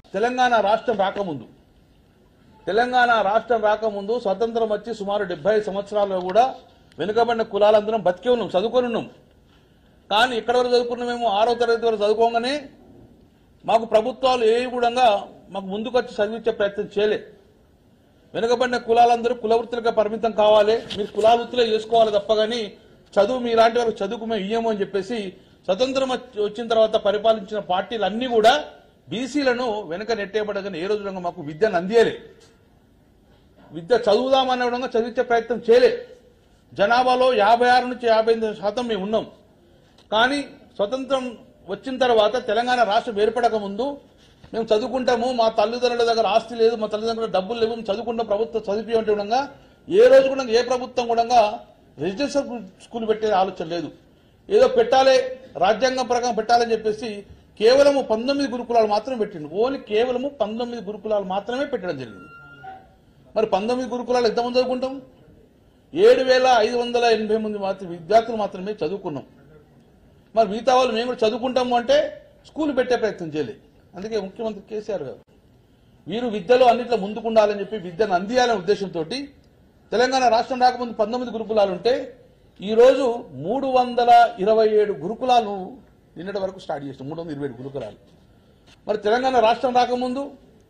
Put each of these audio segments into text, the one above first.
తెలంగాణ రాష్ట్రం రాకముందు తెలంగాణ రాష్ట్రం రాకముందు స్వతంత్రం వచ్చి సుమారు డెబ్బై సంవత్సరాల్లో కూడా వెనుకబడిన కులాలందరం బతికే ఉన్నాం చదువుకొని ఉన్నాం కానీ ఇక్కడ వరకు చదువుకున్నామేమో ఆరో తరగతి వరకు చదువుకోగానే మాకు ప్రభుత్వాలు ఏ కూడా మాకు ముందుకొచ్చి చదివించే ప్రయత్నం చేయలే వెనుకబడిన కులాలందరూ కులవృత్తులుగా పరిమితం కావాలి మీరు కులావృత్తులే చేసుకోవాలి తప్ప కానీ చదువు మీలాంటి వారికి చదువుకు మేము ఇయ్యము అని చెప్పేసి స్వతంత్రం వచ్చి- వచ్చిన తర్వాత పరిపాలించిన పార్టీలు అన్ని కూడా బీసీలను వెనక నెట్టేయబడగానే ఏ రోజు మాకు విద్యను అందియలే విద్య చదువుదామన్న విధంగా చదివించే ప్రయత్నం చేయలే జనాభాలో యాభై ఆరు నుంచి యాభై ఎనిమిది శాతం మేము ఉన్నాం కానీ స్వతంత్రం వచ్చిన తర్వాత తెలంగాణ రాష్ట్రం ఏర్పడక ముందు మేము చదువుకుంటాము మా తల్లిదండ్రుల దగ్గర ఆస్తి లేదు మా తల్లిదండ్రుల డబ్బులు లేవు మేము చదువుకుంటాం ప్రభుత్వం చదివి అంటే విధంగా ఏ రోజు కూడా ఏ ప్రభుత్వం కూడా రెసిడెన్షియల్ స్కూల్ పెట్టే ఆలోచన లేదు ఏదో పెట్టాలి రాజ్యాంగం ప్రకారం పెట్టాలని చెప్పేసి కేవలము పంతొమ్మిది గురుకులాలు మాత్రమే పెట్టిండు ఓన్లీ కేవలము పంతొమ్మిది గురుకులాలు మాత్రమే పెట్టడం జరిగింది మరి పంతొమ్మిది గురుకులాలు ఎంతమంది చదువుకుంటాం ఏడు వేల ఐదు వందల ఎనభై మంది మాత్రం విద్యార్థులు మాత్రమే చదువుకున్నాం మరి మిగతా వాళ్ళు మేము కూడా చదువుకుంటాము అంటే స్కూల్ పెట్టే ప్రయత్నం చేయలేదు అందుకే ముఖ్యమంత్రి కేసీఆర్ గారు వీరు విద్యలో అన్నింటిలో ముందుకుండాలని చెప్పి విద్యను అందియాలనే ఉద్దేశంతో తెలంగాణ రాష్ట్రం రాకముందు పంతొమ్మిది గురుకులాలు ఉంటే ఈ రోజు మూడు వందల ఇరవై ఏడు గురుకులాలు నిన్నటి వరకు స్టార్ట్ చేసినాం మూడు వందల ఇరవై ఏడు గురుకులాలు మరి తెలంగాణ రాష్ట్రం రాకముందు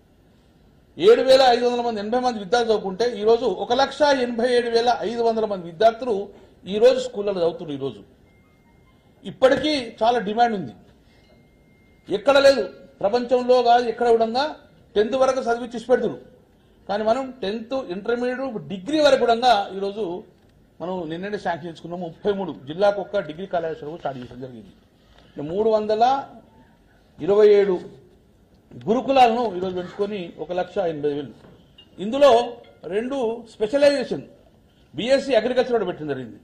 ఏడు వేల ఐదు వందల మంది ఎనభై మంది విద్యార్థులు చదువుకుంటే ఈ రోజు ఒక లక్ష ఎనభై ఏడు వేల ఐదు వందల మంది విద్యార్థులు ఈ రోజు స్కూళ్ళలో చదువుతున్నారు ఈ రోజు ఇప్పటికీ చాలా డిమాండ్ ఉంది ఎక్కడ లేదు ప్రపంచంలో కాదు ఎక్కడ కూడా టెన్త్ వరకు చదివించి పెడుతురు కానీ మనం టెన్త్ ఇంటర్మీడియట్ డిగ్రీ వరకు కూడా ఈరోజు మనం నిన్ననే శాంక్షన్ చేసుకున్నాం ముప్పై మూడు జిల్లాకు ఒక్క డిగ్రీ కళాశాల స్టార్ట్ చేయడం జరిగింది ఇక మూడు వందల ఇరవై ఏడు గురుకులాలను ఈరోజు పెంచుకొని ఒక లక్ష ఎనభై వేలు ఇందులో రెండు స్పెషలైజేషన్ బీఎస్సీ అగ్రికల్చర్ కూడా పెట్టడం జరిగింది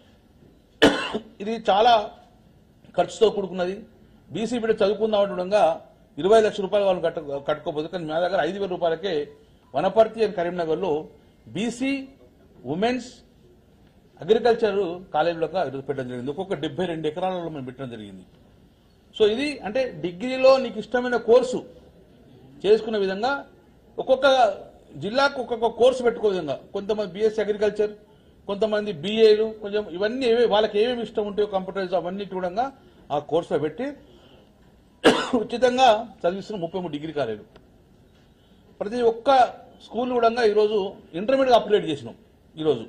ఇది చాలా ఖర్చుతో కూడుకున్నది బీసీ బిడ్డ చదువుకుందాం ఉండగా ఇరవై లక్షల రూపాయలు వాళ్ళు కట్ట కట్టుకోపోదు కానీ మా దగ్గర ఐదు వేల రూపాయలకే వనపర్తి అండ్ కరీంనగర్లో బీసీ ఉమెన్స్ అగ్రికల్చర్ కాలేజీలో ఈరోజు పెట్టడం జరిగింది ఒక్కొక్క డెబ్బై రెండు ఎకరాలలో మేము పెట్టడం జరిగింది సో ఇది అంటే డిగ్రీలో నీకు ఇష్టమైన కోర్సు చేసుకునే విధంగా ఒక్కొక్క జిల్లాకు ఒక్కొక్క కోర్సు పెట్టుకో విధంగా కొంతమంది బీఎస్సీ అగ్రికల్చర్ కొంతమంది బీఏలు కొంచెం ఇవన్నీ ఏవే- వాళ్ళకి ఏమేమి ఇష్టం ఉంటాయో కంప్యూటర్స్ అవన్నీ కూడా ఆ కోర్సులో పెట్టి ఉచితంగా చదివిస్తున్న ముప్పై మూడు డిగ్రీ కాలేజీలు ప్రతి ఒక్క స్కూల్ కూడా ఈరోజు ఇంటర్మీడియట్ అప్గ్రేడ్ చేసినాం ఈరోజు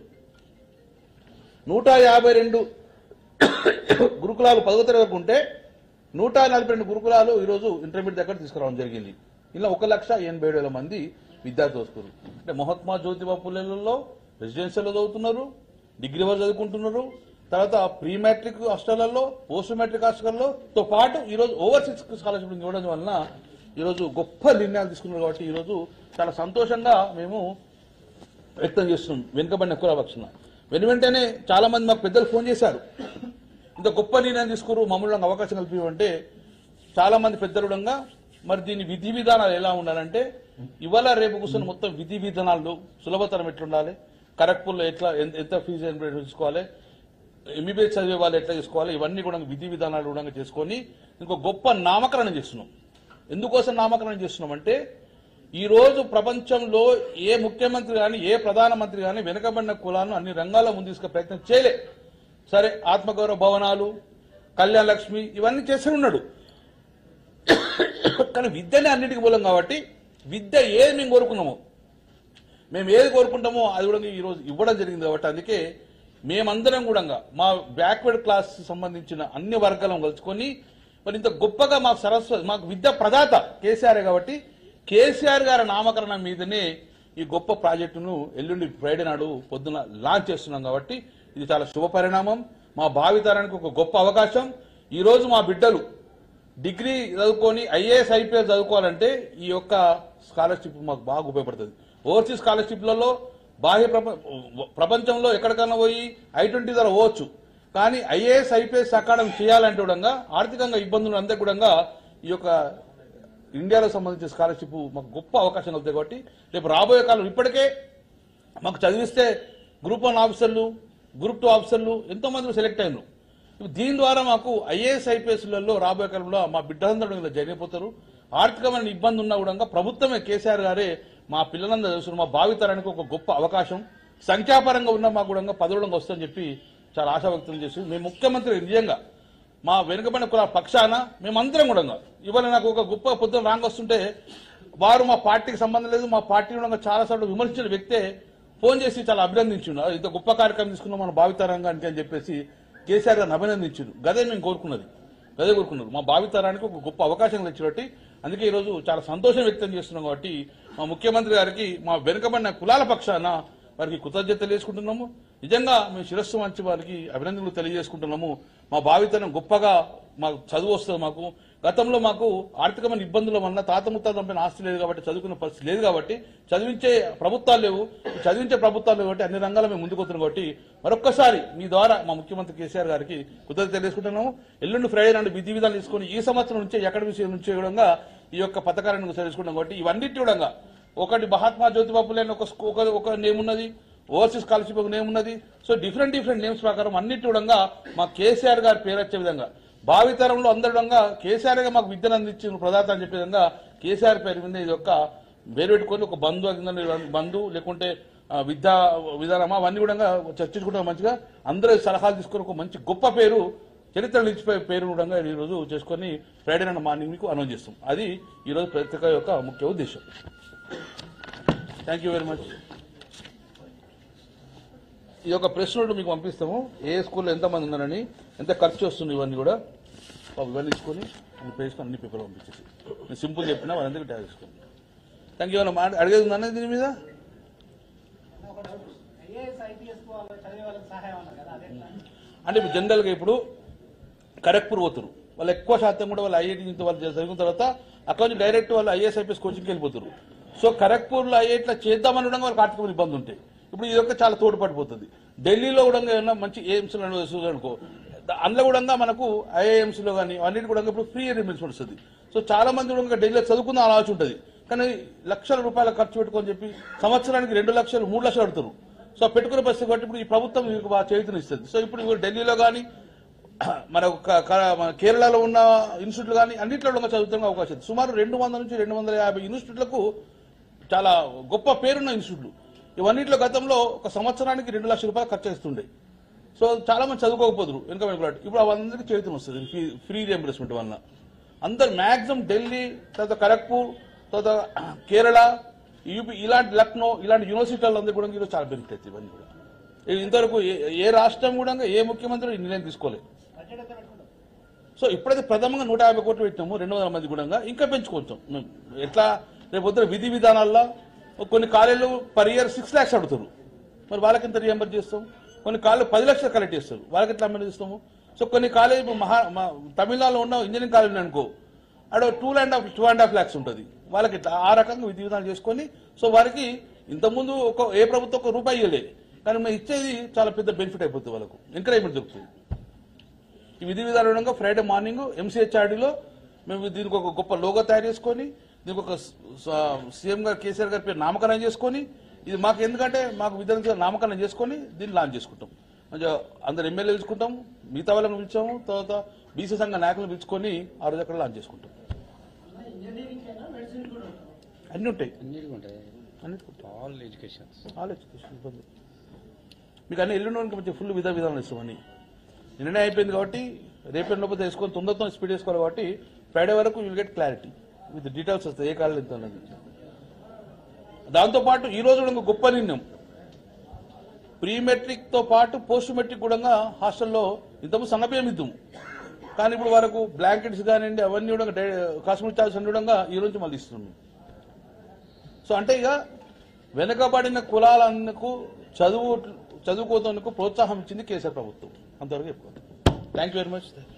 నూట యాభై రెండు గురుకులాలు పదవ తరగతి వరకు ఉంటే నూట నలభై రెండు గురుకులాలు ఈరోజు ఇంటర్మీడియట్ దగ్గర తీసుకురావడం జరిగింది ఇలా ఒక లక్ష ఎనభై ఏడు వేల మంది విద్యార్థులు వస్తున్నారు అంటే మహాత్మా జ్యోతిబా పుల్లెలలో రెసిడెన్షియల్లో చదువుతున్నారు డిగ్రీ వరకు చదువుకుంటున్నారు తర్వాత ప్రీ మ్యాట్రిక్ హాస్టళ్లలో పోస్ట్ మ్యాట్రిక్ హాస్టల్లో తో పాటు ఈరోజు ఓవర్సీస్ స్కాలర్షిప్ ఇవ్వడం వలన ఈరోజు గొప్ప నిర్ణయాలు తీసుకున్నారు కాబట్టి ఈరోజు చాలా సంతోషంగా మేము వ్యక్తం చేస్తున్నాం వెనుకబడిన కుల పక్షాన వెను వెంటనే చాలా మంది మాకు పెద్దలు ఫోన్ చేశారు ఇంత గొప్ప నిర్ణయం తీసుకురు మమ్మల్ని నాకు అవకాశం కల్పించమంటే చాలా మంది పెద్దలుడంగా మరి దీని విధి విధానాలు ఎలా ఉండాలంటే ఇవాళ రేపు కూర్చొని మొత్తం విధి విధానాలు సులభతరం ఎట్లుండాలి కరెక్ట్ఫుల్ ఎట్లా ఎంత ఎంత ఫీజు ఎంత తీసుకోవాలి ఎంబీబీఎస్ చదివే వాళ్ళు ఎట్లా చేసుకోవాలి ఇవన్నీ కూడా విధి విధానాలు కూడా చేసుకొని ఇంకో గొప్ప నామకరణం చేస్తున్నాం ఎందుకోసం నామకరణం చేస్తున్నాం అంటే ఈ రోజు ప్రపంచంలో ఏ ముఖ్యమంత్రి కానీ ఏ ప్రధానమంత్రి కానీ వెనుకబడిన కులాలను అన్ని రంగాల్లో ముందు తీసుకు ప్రయత్నం చేయలే సరే ఆత్మగౌరవ భవనాలు కళ్యాణ లక్ష్మి ఇవన్నీ చేస్తూనే ఉన్నాడు కానీ విద్యనే అన్నిటికీ మూలం కాబట్టి విద్య ఏది మేము కోరుకున్నామో మేము ఏది కోరుకుంటామో అది కూడా ఈ రోజు ఇవ్వడం జరిగింది కాబట్టి అందుకే మేమందరం కూడా మా బ్యాక్వర్డ్ క్లాస్ సంబంధించిన అన్ని వర్గాలను కలుసుకొని మరి ఇంత గొప్పగా మాకు సరస్వతి మాకు విద్య ప్రదాత కేసీఆర్ కాబట్టి కేసీఆర్ గారి నామకరణం మీదనే ఈ గొప్ప ప్రాజెక్టును ఎల్లుండి ఫ్రైడే నాడు పొద్దున లాంచ్ చేస్తున్నాం కాబట్టి ఇది చాలా శుభ పరిణామం మా భావితరానికి ఒక గొప్ప అవకాశం ఈ రోజు మా బిడ్డలు డిగ్రీ చదువుకొని ఐఏఎస్ ఐపీఎస్ చదువుకోవాలంటే ఈ యొక్క స్కాలర్షిప్ మాకు బాగా ఉపయోగపడుతుంది ఓవర్సీస్ స్కాలర్షిప్లలో బాహ్య ప్రప- ప్రపంచంలో ఎక్కడికైనా పోయి ఐ ట్వంటీ ద్వారా పోవచ్చు కానీ ఐఏఎస్ ఐపీఎస్ అకాడమీ చేయాలంటే కూడా ఆర్థికంగా ఇబ్బందులు అంతే కూడా ఈ యొక్క ఇండియాలో సంబంధించిన స్కాలర్షిప్ మాకు గొప్ప అవకాశం కలుగుతాయి కాబట్టి రేపు రాబోయే కాలం ఇప్పటికే మాకు చదివిస్తే గ్రూప్ వన్ ఆఫీసర్లు గ్రూప్ టూ ఆఫీసర్లు ఎంతో మంది సెలెక్ట్ అయినారు ఇప్పుడు దీని ద్వారా మాకు ఐఏఎస్ ఐపీఎస్లలో రాబోయే కాలంలో మా బిడ్డలందరూ ఇలా జాయిన్ అయిపోతారు ఆర్థికమైన ఇబ్బంది ఉన్నా కూడా ప్రభుత్వమే కేసీఆర్ గారే మా పిల్లలందరూ తెలుసు మా భావితరానికి ఒక గొప్ప అవకాశం సంఖ్యాపరంగా ఉన్న మా కూడా పదవులంగా వస్తుందని చెప్పి చాలా ఆశా వ్యక్తం చేసి మేము ముఖ్యమంత్రి నిజంగా మా వెనుకబడిన కుల పక్షాన మేమందరం కూడా ఇవాళ నాకు ఒక గొప్ప పొద్దున రాంగ్ వస్తుంటే వారు మా పార్టీకి సంబంధం లేదు మా పార్టీ కూడా చాలా సార్లు విమర్శించిన వ్యక్తే ఫోన్ చేసి చాలా అభినందించుండు ఇంత గొప్ప కార్యక్రమం తీసుకున్నాం మన భావితరంగానికి అని చెప్పేసి కేసీఆర్ గారిని అభినందించుడు గదే మేము కోరుకున్నది గదే కోరుకున్నారు మా భావితరానికి ఒక గొప్ప అవకాశం ఇచ్చినట్టు అందుకే ఈరోజు చాలా సంతోషం వ్యక్తం చేస్తున్నాం కాబట్టి మా ముఖ్యమంత్రి గారికి మా వెనుకబడిన కులాల పక్షాన వారికి కృతజ్ఞత తెలియజేసుకుంటున్నాము నిజంగా మేము శిరస్సు మంచి వారికి అభినందనలు తెలియజేసుకుంటున్నాము మా భావితరం గొప్పగా మాకు చదువు వస్తుంది మాకు గతంలో మాకు ఆర్థికమైన ఇబ్బందుల వల్ల తాత ముత్తాత చంపిన ఆస్తి లేదు కాబట్టి చదువుకునే పరిస్థితి లేదు కాబట్టి చదివించే ప్రభుత్వాలు లేవు చదివించే ప్రభుత్వాలు లేవు కాబట్టి అన్ని రంగాల్లో మేము ముందుకు వస్తున్నాం కాబట్టి మరొక్కసారి మీ ద్వారా మా ముఖ్యమంత్రి కేసీఆర్ గారికి కృతజ్ఞత తెలియజేసుకుంటున్నాము ఎల్లుండి ఫ్రైడే నాడు విధి విధాలు తీసుకొని ఈ సంవత్సరం నుంచే అకాడమిక్ ఇయర్ నుంచి కూడా ఈ యొక్క పథకాలను తెలుసుకుంటాం కాబట్టి ఇవన్నిటి కూడా ఒకటి మహాత్మా జ్యోతిబా ఫులే అని ఒక స్కూ- ఒక ఒక నేమ్ ఉన్నది ఓవర్సీస్ స్కాలర్షిప్ ఒక నేమ్ ఉన్నది సో డిఫరెంట్ డిఫరెంట్ నేమ్స్ ప్రకారం అన్నిటి కూడా మా కేసీఆర్ గారి పేరు వచ్చే విధంగా భావితరంలో అందరి విధంగా కేసీఆర్ గా మాకు విద్యను అందించిన ప్రదాత అని చెప్పే విధంగా కేసీఆర్ పేరు మీద ఇది యొక్క పేరు పెట్టుకొని ఒక బంధు కింద బంధు లేకుంటే ఆ, విద్యా విధానమా అవన్నీ కూడా చర్చించుకుంటాం మంచిగా అందరూ సలహాలు తీసుకొని ఒక మంచి గొప్ప పేరు చరిత్ర నిలిచిపోయే పేరు కూడా ఈ రోజు చేసుకొని ఫ్రైడే నాడు మార్నింగ్ మీకు అనౌన్స్ చేస్తాం అది ఈ రోజు పత్రిక యొక్క ముఖ్య ఉద్దేశం థ్యాంక్ యూ వెరీ మచ్ ఈ యొక్క ప్రెస్ నోట్ మీకు పంపిస్తాము ఏ స్కూల్లో ఎంతమంది ఉన్నారని ఎంత ఖర్చు వస్తుంది ఇవన్నీ కూడా పాపం ఇవన్నీ తీసుకొని అన్ని పేసుకొని అన్ని పేపర్లు పంపించేసి నేను సింపుల్ చెప్పినా వాళ్ళందరికీ ట్యాగ్ చేసుకోండి థ్యాంక్ యూ మాట అడిగేది ఉందా దీని మీద ఐఏఎస్ ఐపీఎస్ వాళ్ళు చదివే వాళ్ళకి సహాయం అన్నారు కదా అదే అంటే ఇప్పుడు జనరల్గా ఇప్పుడు ఖరగ్పూర్ పోతారు వాళ్ళు ఎక్కువ శాతం కూడా వాళ్ళు ఐఐటి నుంచి వాళ్ళు చదివిన తర్వాత అక్కడ నుంచి డైరెక్ట్ వాళ్ళు ఐఏఎస్ ఐపీఎస్ కోచింగ్కి వెళ్ళిపోతారు సో ఖరగ్పూర్లో ఐఐట్లో చేద్దామని కూడా వాళ్ళకి ఆర్థిక ఇబ్బంది ఉంటాయి ఇప్పుడు ఇది ఒక చాలా తోడ్పడిపోతుంది ఢిల్లీలో కూడా ఏమన్నా మంచి ఎయిమ్స్ అనుకో అందులో కూడా మనకు ఐఐఎంస్ లో కానీ అన్నిటి కూడా ఇప్పుడు ఫ్రీ రిమిల్స్మెంట్ వస్తుంది సో చాలా మంది కూడా ఢిల్లీలో చదువుకున్న ఆలోచన ఉంటుంది కానీ లక్షల రూపాయల ఖర్చు పెట్టుకొని చెప్పి సంవత్సరానికి రెండు లక్షలు మూడు లక్షలు అడుగుతారు సో పెట్టుకునే పరిస్థితి కాబట్టి ఇప్పుడు ఈ ప్రభుత్వం మీకు బాగా చేతునిస్తుంది సో ఇప్పుడు ఇవి ఢిల్లీలో కానీ మన ఒక- క- మన కేరళలో ఉన్న ఇన్స్టిట్యూట్లు కానీ అన్నింటిలో కూడా చదువుతున్న అవకాశం ఉంది సుమారు రెండు వందల నుంచి రెండు వందల యాభై ఇన్స్టిట్యూట్లకు చాలా గొప్ప పేరున్న ఇన్స్టిట్యూట్లు ఇవన్నింటిలో గతంలో ఒక సంవత్సరానికి రెండు లక్షల రూపాయలు ఖర్చు చేస్తుండే సో చాలా మంది చదువుకోకపోదురు వెనుక వెనుకలాట ఇప్పుడు అవన్నీ చేతులు వస్తుంది ఫ్రీ ఫ్రీ రియంబర్స్మెంట్ వలన అందరు మాక్సిమం ఢిల్లీ తర్వాత ఖరగ్పూర్ తర్వాత కేరళ యూపీ ఇలాంటి లక్నో ఇలాంటి యూనివర్సిటీలు అందరూ కూడా ఈరోజు చాలా బెనిఫిట్ అవుతాయి ఇవన్నీ కూడా ఇది ఇంతవరకు ఏ- ఏ రాష్ట్రం కూడా ఏ ముఖ్యమంత్రి ఈ నిర్ణయం తీసుకోలేదు బడ్జెట్ ఎంత పెట్టుకుంటారు సో ఇప్పుడైతే ప్రథమంగా నూట యాభై కోట్లు పెట్టినాము రెండు వందల మంది కూడా ఇంకా పెంచుకోవచ్చు మేము ఎట్లా రేపు పొద్దున విధి విధానాల్లో కొన్ని కాలేజీలు పర్ ఇయర్ సిక్స్ ల్యాక్స్ అడుగుతారు మరి వాళ్ళకి ఎంత రియంబర్ చేస్తాం కొన్ని కాలేజ్ పది లక్షలు కలెక్ట్ చేస్తారు వాళ్ళకి ఎట్లా అమలు చేస్తాము సో కొన్ని కాలేజ్ ఇప్పుడు మహా మా- తమిళనాడులో ఉన్న ఇంజనీరింగ్ కాలేజ్ ఉంది అనుకో అక్కడ two and half two and half lakhs ఉంటుంది వాళ్ళకి ఇట్లా ఆ రకంగా విధి విధానం చేసుకొని సో వారికి ఇంతకుముందు ఒక ఏ ప్రభుత్వం ఒక రూపాయి ఇవ్వలే కానీ మేము ఇచ్చేది చాలా పెద్ద బెనిఫిట్ అయిపోతుంది వాళ్ళకు ఎంకరేజ్మెంట్ దొరుకుతుంది ఈ విధి విధానంగా ఫ్రైడే మార్నింగ్ ఎంసీహెచ్ఆర్డీలో మేము దీనికి ఒక గొప్ప లోగో తయారు చేసుకొని దీనికి ఒక సీఎం గారు కేసీఆర్ గారి పేరు నామకరణం చేసుకొని ఇది మాకు ఎందుకంటే మాకు విధానం నామకరణం చేసుకొని దీన్ని లాంచ్ చేసుకుంటాం మంచిగా అందరు ఎమ్మెల్యే పిలుచుకుంటాం మిగతా వాళ్ళని పిలిచాము తర్వాత బీసీ సంఘ నాయకులను పిలుచుకొని ఆ రోజు అక్కడ లాంచ్ చేసుకుంటాం ఇంజనీరింగ్ అయినా మెడిసిన్ కూడా ఉంటుంది అన్ని ఉంటాయి అన్నిటికీ ఉంటాయి అన్నిటికీ ఉంటాయి. ఆల్ ఎడ్యుకేషన్స్ ఆలోచించు ఇబ్బంది మీకు అన్ని ఎల్లుండి మంచి ఫుల్ విధా విధానం ఇస్తామని నిన్ననే అయిపోయింది కాబట్టి రేపటి లోపల తెలుసుకొని తొందరతో స్పీడ్ చేసుకోవాలి కాబట్టి ఫ్రైడే వరకు will get clarity with details వస్తాయి ఏ కాలేజ్ ఎంత అనేది దాంతోపాటు ఈ రోజు కూడా ఇంకో గొప్ప నిర్ణయం ప్రీ మెట్రిక్ తో పాటు పోస్ట్ మెట్రిక్ కూడా హాస్టల్లో ఇంతకుముందు సన్నబియ్యం ఇద్దాం కానీ ఇప్పుడు వరకు బ్లాంకెట్స్ కానివ్వండి అవన్నీ కూడా కాస్మెటిక్ చార్జెస్ అన్ని కూడా ఈ రోజు మళ్ళీ ఇస్తున్నాం సో అంటే ఇక వెనుకబడిన కులాలకు చదువు చదువుకోవడానికి ప్రోత్సాహం ఇచ్చింది కేసీఆర్ ప్రభుత్వం అంతవరకు చెప్పుకోండి థ్యాంక్ యూ వెరీ మచ్